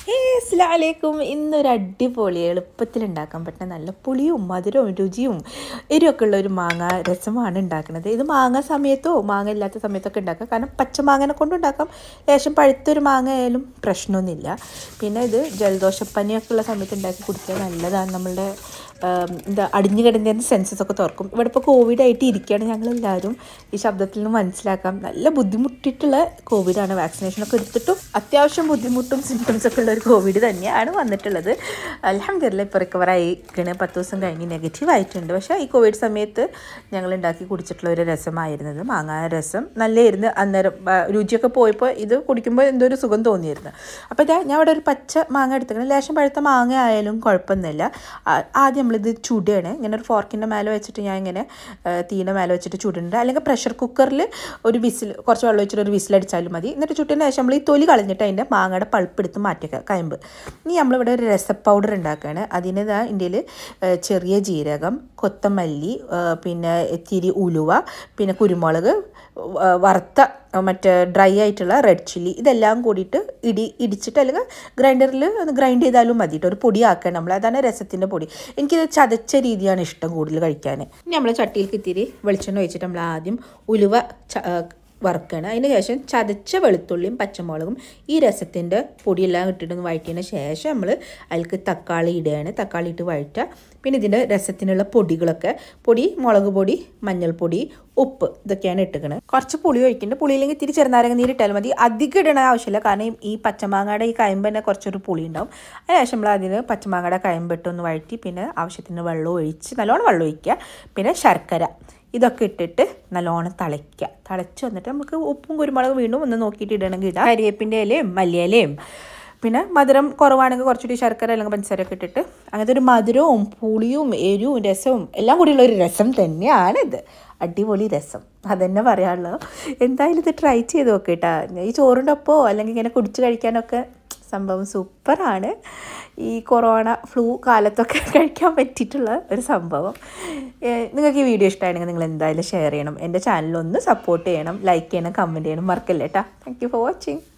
അസ്സലാമലൈക്കും ഇന്നൊരു അടിപൊളി എളുപ്പത്തിൽ ഉണ്ടാക്കാൻ പറ്റുന്ന നല്ല പുളിയും മധുരവും രുചിയും എരിവൊക്കെ ഉള്ള ഒരു മാങ്ങ രസമാണ് ഉണ്ടാക്കുന്നത് ഇത് മാങ്ങ സമയത്തോ മാങ്ങ ഇല്ലാത്ത സമയത്തൊക്കെ ഉണ്ടാക്കാം കാരണം പച്ചമാങ്ങനെ കൊണ്ട് ഉണ്ടാക്കാം ലേശം പഴുത്തൊരു മാങ്ങ ആയാലും പ്രശ്നമൊന്നുമില്ല പിന്നെ ഇത് ജലദോഷപ്പനിയൊക്കെ ഉള്ള സമയത്ത് ഉണ്ടാക്കി കുടിക്കാൻ നല്ലതാണ് നമ്മളുടെ ആം, എന്താ അടിഞ്ഞു കിടന്നതിന് സെൻസസ് ഒക്കെ തുറക്കും ഇവിടെ ഇപ്പോൾ കോവിഡ് ആയിട്ട് ഇരിക്കുകയാണ് ഞങ്ങളെല്ലാവരും ഈ ശബ്ദത്തിൽ നിന്ന് മനസ്സിലാക്കാം നല്ല ബുദ്ധിമുട്ടിയിട്ടുള്ള കോവിഡാണ് വാക്സിനേഷനൊക്കെ എടുത്തിട്ടും അത്യാവശ്യം ബുദ്ധിമുട്ടും സിംറ്റംസ് ഒക്കെ ഉള്ള ഒരു കോവിഡ് തന്നെയാണ് വന്നിട്ടുള്ളത് അലഹമില്ല ഇപ്പോൾ റിക്കവർ ആയിക്കണ് പത്ത് ദിവസം കഴിഞ്ഞ് നെഗറ്റീവ് ആയിട്ടുണ്ട് പക്ഷേ ഈ കോവിഡ് സമയത്ത് ഞങ്ങൾ ഉണ്ടാക്കി കുടിച്ചിട്ടുള്ള ഒരു രസമായിരുന്നത് മാങ്ങാ രസം നല്ലതായിരുന്നു അന്നേരം ആ, രുചിയൊക്കെ പോയപ്പോൾ ഇത് കുടിക്കുമ്പോൾ എന്തോ ഒരു സുഖം തോന്നിയിരുന്നു അപ്പോൾ ഇതാ ഞാൻ ഇവിടെ ഒരു പച്ച മാങ്ങ എടുത്തിട്ടുണ്ട് ലേശം പഴുത്ത മാങ്ങ ആയാലും കുഴപ്പമൊന്നുമില്ല ആ- ആദ്യം നമ്മളിത് ചുടുകയാണ് ഇങ്ങനെ ഒരു ഫോർക്കിൻ്റെ മേലെ വെച്ചിട്ട് ഞാൻ ഇങ്ങനെ ആ, തീയുടെ മേലെ വെച്ചിട്ട് ചുടുന്നുണ്ട് അല്ലെങ്കിൽ പ്രഷർ കുക്കറിൽ ഒരു വിസിൽ കുറച്ച് വെള്ളം വെച്ചിട്ട് ഒരു വിസിൽ അടിച്ചാലും മതി എന്നിട്ട് ചുട്ടിന് ശേഷം നമ്മൾ ഈ തൊലി കളഞ്ഞിട്ട് അതിൻ്റെ മാങ്ങയുടെ പൾപ്പ് എടുത്ത് മാറ്റിക്കുക കയമ്പ് ഇനി നമ്മളിവിടെ ഒരു രസ പൗഡർ ഉണ്ടാക്കുകയാണ് അതിന് ഇതാ ഇന്ത്യയിൽ ചെറിയ ജീരകം കൊത്തമല്ലി ആ, പിന്നെ ഇത്തിരി ഉലുവ പിന്നെ കുരുമുളക് ആ, വറുത്ത ആ, മറ്റേ ഡ്രൈ ആയിട്ടുള്ള റെഡ് ചില്ലി ഇതെല്ലാം കൂടിയിട്ട് ഇടി ഇടിച്ചിട്ട് അല്ലെങ്കിൽ ഗ്രൈൻഡറിൽ ഒന്ന് ഗ്രൈൻഡ് ചെയ്താലും മതി കേട്ടോ ഒരു പൊടി ആക്കണം നമ്മൾ അതാണ് രസത്തിൻ്റെ പൊടി എനിക്കിത് ചതച്ച രീതിയാണ് ഇഷ്ടം കൂടുതൽ കഴിക്കാൻ ഇനി നമ്മൾ ചട്ടിയിലേക്ക് ഇത്തിരി വെളിച്ചെണ്ണ ഒഴിച്ചിട്ട് നമ്മൾ ആദ്യം ഉലുവ ച- ആ, വറുക്കണം അതിന് ശേഷം ചതച്ച വെളുത്തുള്ളിയും പച്ചമുളകും ഈ രസത്തിൻ്റെ പൊടിയെല്ലാം ഇട്ടിട്ടൊന്ന് വഴറ്റിയതിന് ശേഷം നമ്മൾ അതിലേക്ക് തക്കാളി ഇടുകയാണ് തക്കാളി ഇട്ട് വഴറ്റുക പിന്നെ ഇതിൻ്റെ രസത്തിനുള്ള പൊടികളൊക്കെ പൊടി മുളക് പൊടി മഞ്ഞൾപ്പൊടി ഉപ്പ് ഇതൊക്കെയാണ് ഇട്ടുക്കണത് കുറച്ച് പുളി ഒഴിക്കുന്നുണ്ട് പുളിയില്ലെങ്കിൽ ഇത്തിരി ചെറുനാരങ്ങ നീര് ഇട്ടാൽ മതി അധികം ഇടണ ആവശ്യമില്ല കാരണം ഈ പച്ചമാങ്ങയുടെ ഈ കയമ്പ് തന്നെ കുറച്ചൊരു പുളി ഉണ്ടാവും അതിനുശേഷം നമ്മൾ അതിന് പച്ചമാങ്ങയുടെ കയമ്പിട്ടൊന്ന് വഴറ്റി പിന്നെ ആവശ്യത്തിന് വെള്ളം ഒഴിച്ച് നല്ലോണം വെള്ളം ഒഴിക്കുക പിന്നെ ശർക്കര ഇതൊക്കെ ഇട്ടിട്ട് നല്ലോണം തിളയ്ക്കുക തിളച്ച് വന്നിട്ട് നമുക്ക് ഉപ്പും കുരുമുളകും വീണ്ടും ഒന്ന് നോക്കിയിട്ട് ഇടണമെങ്കിൽ ഇടാം കരിവേപ്പിൻ്റെ ഇലയും മല്ലിയിലയും പിന്നെ മധുരം കുറവാണെങ്കിൽ കുറച്ചുകൂടി ശർക്കര അല്ലെങ്കിൽ പഞ്ചസാരയൊക്കെ ഇട്ടിട്ട് അങ്ങനത്തെ ഒരു മധുരവും പുളിയും എരിവും രസവും എല്ലാം കൂടിയുള്ള ഒരു രസം തന്നെയാണ് ഇത് അടിപൊളി രസം അതന്നെ പറയാനുള്ളൂ എന്തായാലും ഇത് ട്രൈ ചെയ്ത് നോക്കിട്ടാ ഈ ചോറിൻ്റെ ഒപ്പമോ അല്ലെങ്കിൽ ഇങ്ങനെ കുടിച്ച് കഴിക്കാനൊക്കെ സംഭവം സൂപ്പറാണ് ഈ കൊറോണ ഫ്ലൂ കാലത്തൊക്കെ കഴിക്കാൻ പറ്റിയിട്ടുള്ള ഒരു സംഭവം ഏഹ് നിങ്ങൾക്ക് ഈ വീഡിയോ ഇഷ്ടമാണെങ്കിൽ നിങ്ങൾ എന്തായാലും ഷെയർ ചെയ്യണം എൻ്റെ ചാനലൊന്ന് സപ്പോർട്ട് ചെയ്യണം ലൈക്ക് ചെയ്യണം കമൻറ്റ് ചെയ്യണം മറക്കല്ലേ കേട്ടോ താങ്ക് യു ഫോർ വാച്ചിങ്